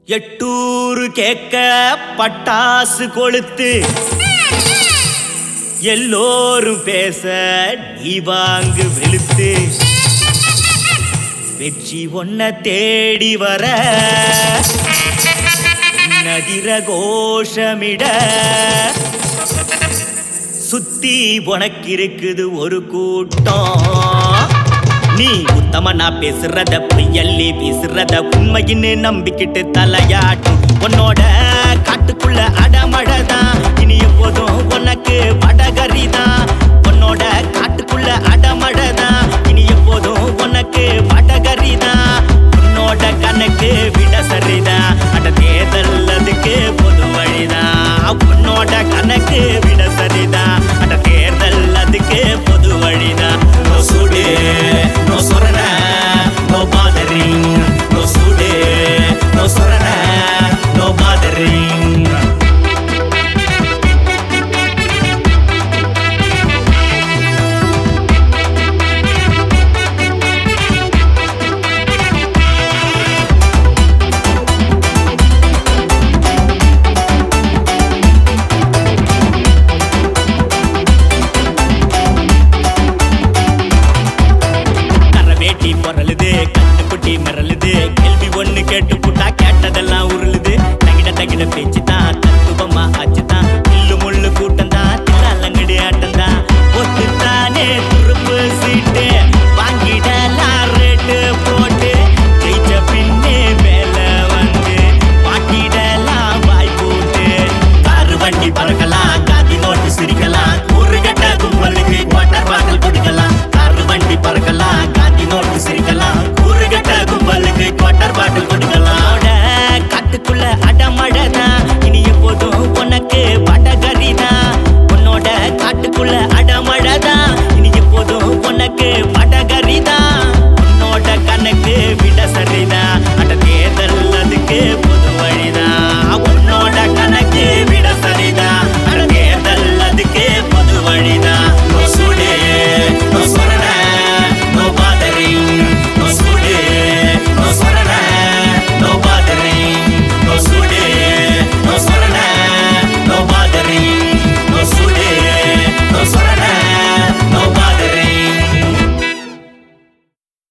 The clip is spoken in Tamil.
எட்டூரு கேக்க பட்டாசு கொளுத்து எல்லோரும் பேச நீ வாங்கு வெளுத்து வெற்றி ஒன்ன தேடி வர நதிர கோஷமிட சுத்தி உனக்கு இருக்குது ஒரு கூட்டம் நீ உத்தமனா பேசுறத பொய்யல்லி பேசுறத உண்மையின்னு நம்பிக்கிட்டு தலையாட்டும் உன்னோட காட்டுக்குள்ள அடமழதான் இனி எப்போதும் உனக்கு வடகரிதான் உன்னோட காட்டுக்குள்ள அடமழதான் இனி எப்போதும் உனக்கு வடகரிதான் உன்னோட கணக்கு விட சரிதான் அட தேர்தல் அதுக்கு பொது வழிதான் உன்னோட கணக்கு விட சரிதான் அட தேர்தல் அதுக்கு பொது வழிதான் நோ சூடு நோ சொரண நோ பாதரிங் நோ சூடு நோ சொரண நோ பாதரிங் கரை வேட்டி பொறலுது கண்ணு குட்டி மிரளுது கேள்வி ஒண்ணு கேட்டு புட்டா கேட்டதெல்லாம்